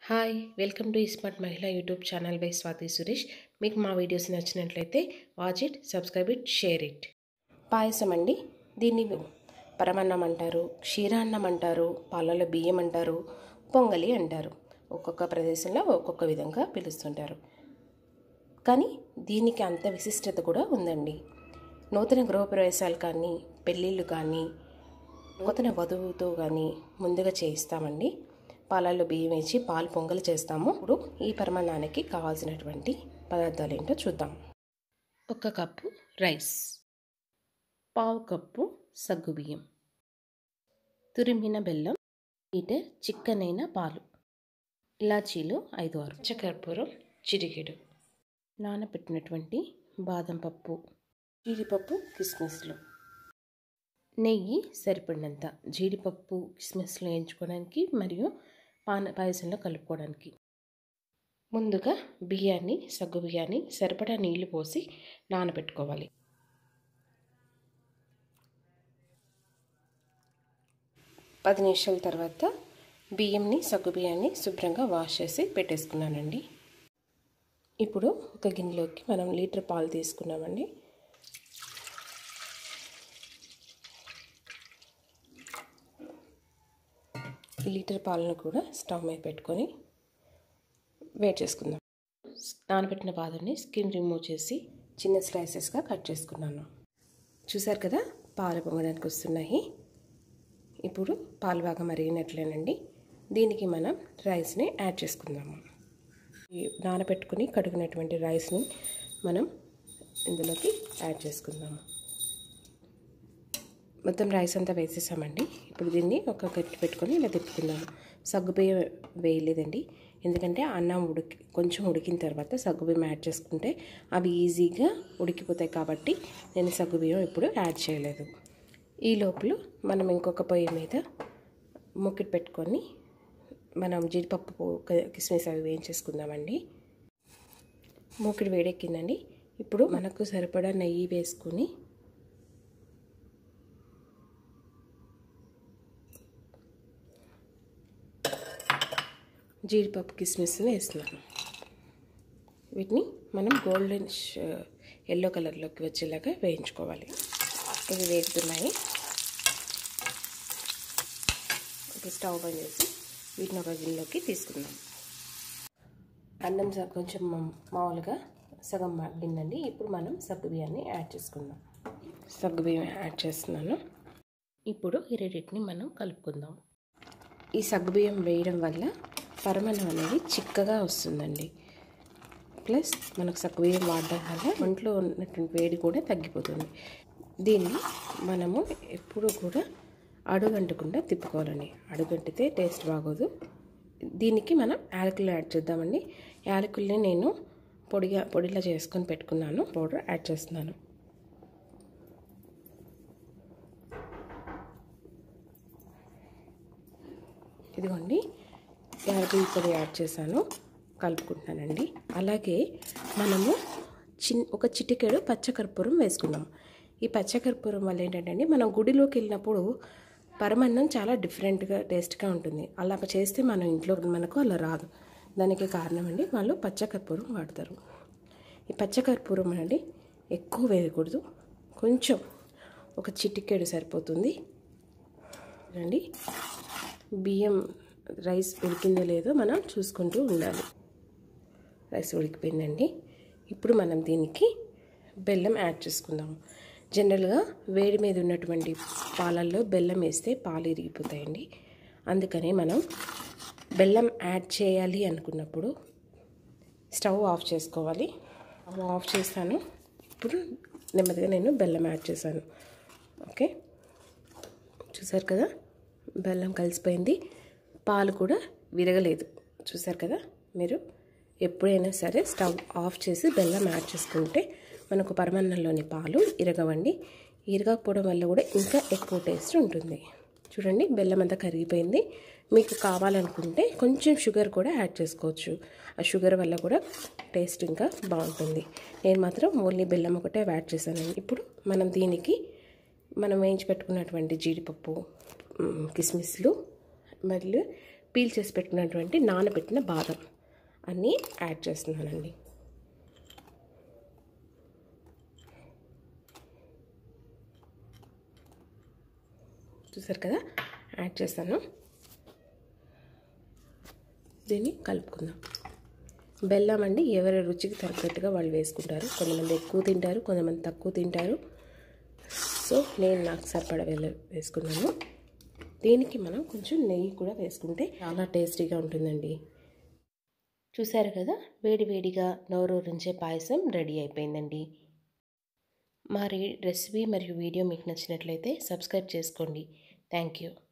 hi welcome to smart Mahila YouTube channel by Swathi Suresh మీకు మా videos నచ్చినట్లయితే watch it subscribe it share it payasam అండి దీన్ని పరమన్నం అంటారు క్షీరాన్నం అంటారు పాలలో బియ్యం అంటారు పొంగలి అంటారు ఒక్కొక్క ప్రదేశంలో ఒక్కొక్క విధంగా పిలుస్తుంటారు కానీ దీనికి అంత విశిష్టత కూడా ఉందండి నూతన గృహప్రవేశాలు కానీ పెళ్ళిళ్ళు కానీ నూతన వధువుతో కానీ ముందుగా చేయిస్తామండి పాలల్లో బియ్యం వేసి పాలు పొంగలు చేస్తాము ఇప్పుడు ఈ పరమాన్నానికి కావాల్సినటువంటి పదార్థాలు ఏంటో చూద్దాం ఒక కప్పు రైస్ పావు కప్పు సగ్గుబియ్యం తురిమిన బెల్లం లీటర్ చిక్కనైన పాలు ఇలాచీలు ఐదు ఆరు చకర్పూరం చిరికెడు నానబెట్టినటువంటి బాదం పప్పు జీడిపప్పు కిస్మిస్లు నెయ్యి సరిపడినంత జీడిపప్పు కిస్మిస్లు వేయించుకోవడానికి మరియు పాన పాయసంలో కలుపుకోవడానికి ముందుగా బియ్యాన్ని సగ్గు బియ్యాన్ని సరిపడా నీళ్లు పోసి నానబెట్టుకోవాలి పది నిమిషాల తర్వాత బియ్యంని సగ్గు బియ్యాన్ని శుభ్రంగా వాష్ చేసి పెట్టేసుకున్నానండి ఇప్పుడు ఒక గిన్నెలోకి మనం లీటర్ పాలు తీసుకున్నామండి లీటర్ పాలను కూడా స్టవ్ మీద పెట్టుకొని వేట్ చేసుకుందాం నానబెట్టిన బాదంని స్కిన్ రిమూవ్ చేసి చిన్న స్లైసెస్గా కట్ చేసుకున్నాను చూసారు కదా పాలు పొంగడానికి వస్తున్నాయి ఇప్పుడు పాలు బాగా మరిగినట్లేనండి దీనికి మనం రైస్ని యాడ్ చేసుకుందాము నానబెట్టుకుని కడుగునటువంటి రైస్ని మనం ఇందులోకి యాడ్ చేసుకుందాము మొత్తం రైస్ అంతా వేసేసామండి ఇప్పుడు దీన్ని ఒక గట్టి పెట్టుకొని ఇలా తిప్పుకుందాము సగ్గుబియ్యం వేయలేదండి ఎందుకంటే అన్నం ఉడికి కొంచెం ఉడికిన తర్వాత సగ్గుబియ్యం యాడ్ చేసుకుంటే అవి ఈజీగా ఉడికిపోతాయి కాబట్టి నేను సగ్గుబియ్యం ఇప్పుడు యాడ్ చేయలేదు ఈ లోపల మనం ఇంకొక పొయ్యి మీద ముక్కిటి పెట్టుకొని మనం జీడిపప్పు కిస్మిస్ అవి వేయించేసుకుందామండి మూకిడి వేడెక్కిందండి ఇప్పుడు మనకు సరిపడా నెయ్యి వేసుకొని జీడిపప్పు కిస్మిస్ని వేస్తున్నాను వీటిని మనం గోల్డెన్ ఎల్లో కలర్లోకి వచ్చేలాగా వేయించుకోవాలి ఇవి వేగుతున్నాయి ఇప్పుడు స్టవ్ బంద్ చేసి వీటిని ఒక గిన్నెలోకి తీసుకుందాం అన్నం కొంచెం మామూలుగా సగం మగ్గిందండి ఇప్పుడు మనం సగ్గు బియ్యాన్ని యాడ్ చేసుకుందాం సగ్గు బియ్యం యాడ్ చేస్తున్నాను ఇప్పుడు ఈ రెండింటిని మనం కలుపుకుందాం ఈ సగ్గుబియ్యం వేయడం వల్ల పరమన్నం అనేది చిక్కగా వస్తుందండి ప్లస్ మనకు సగ్గుబియ్యం వాడడం వల్ల ఒంట్లో ఉన్నటువంటి వేడి కూడా తగ్గిపోతుంది దీన్ని మనము ఎప్పుడూ కూడా అడుగంటకుండా తిప్పుకోవాలండి అడుగంటితే టేస్ట్ బాగోదు దీనికి మనం యాలకులు యాడ్ చేద్దామండి యాలకుల్ని నేను పొడిగా పొడిలా చేసుకొని పెట్టుకున్నాను పౌడర్ యాడ్ చేస్తున్నాను ఇదిగోండి యాలకుల పొడి యాడ్ చేశాను కలుపుకుంటున్నానండి అలాగే మనము చిన్ ఒక చిటికెడు పచ్చకర్పూరం వేసుకున్నాం ఈ పచ్చకర్పూరం వల్ల ఏంటంటే మనం గుడిలోకి వెళ్ళినప్పుడు పరమన్నం చాలా డిఫరెంట్గా టేస్ట్గా ఉంటుంది అలా చేస్తే మనం ఇంట్లో మనకు అలా రాదు దానికి కారణం అండి వాళ్ళు పచ్చకర్పూరం వాడతారు ఈ పచ్చకర్పూరం అండి ఎక్కువ వేయకూడదు కొంచెం ఒక చిటికెడు సరిపోతుంది అండి బియ్యం రైస్ ఉడికిందో లేదో మనం చూసుకుంటూ ఉండాలి రైస్ ఉడికిపోయిందండి ఇప్పుడు మనం దీనికి బెల్లం యాడ్ చేసుకుందాం జనరల్గా వేడి మీద ఉన్నటువంటి పాలల్లో బెల్లం వేస్తే పాలు ఇరిగిపోతాయండి అందుకని మనం బెల్లం యాడ్ చేయాలి అనుకున్నప్పుడు స్టవ్ ఆఫ్ చేసుకోవాలి ఆఫ్ చేస్తాను ఇప్పుడు నెమ్మదిగా నేను బెల్లం యాడ్ చేశాను ఓకే చూసారు కదా బెల్లం కలిసిపోయింది పాలు కూడా విరగలేదు చూసారు కదా మీరు ఎప్పుడైనా సరే స్టవ్ ఆఫ్ చేసి బెల్లం యాడ్ చేసుకుంటే మనకు పరమన్నంలోని పాలు ఇరగవండి ఇరగకపోవడం వల్ల కూడా ఇంకా ఎక్కువ టేస్ట్ ఉంటుంది చూడండి బెల్లం అంతా కరిగిపోయింది మీకు కావాలనుకుంటే కొంచెం షుగర్ కూడా యాడ్ చేసుకోవచ్చు ఆ షుగర్ వల్ల కూడా టేస్ట్ ఇంకా బాగుంటుంది నేను మాత్రం ఓన్లీ బెల్లం ఒకటే యాడ్ చేశానండి ఇప్పుడు మనం దీనికి మనం వేయించి పెట్టుకున్నటువంటి జీడిపప్పు కిస్మిస్లు మరియు పీల్ చేసి పెట్టుకున్నటువంటి నానబెట్టిన బాదం అన్నీ యాడ్ చేస్తున్నానండి చూసారు కదా యాడ్ చేస్తాను దీన్ని కలుపుకుందాం బెల్లం అండి ఎవరి రుచికి తగ్గట్టుగా వాళ్ళు వేసుకుంటారు కొంతమంది ఎక్కువ తింటారు కొంతమంది తక్కువ తింటారు సో నేను నాకు సరిపడ వెళ్ళ వేసుకున్నాను దీనికి మనం కొంచెం నెయ్యి కూడా వేసుకుంటే చాలా టేస్టీగా ఉంటుందండి చూసారు కదా వేడి వేడిగా నోరూరించే పాయసం రెడీ అయిపోయిందండి మా రెసిపీ మరియు వీడియో మీకు నచ్చినట్లయితే సబ్స్క్రైబ్ చేసుకోండి థ్యాంక్ యూ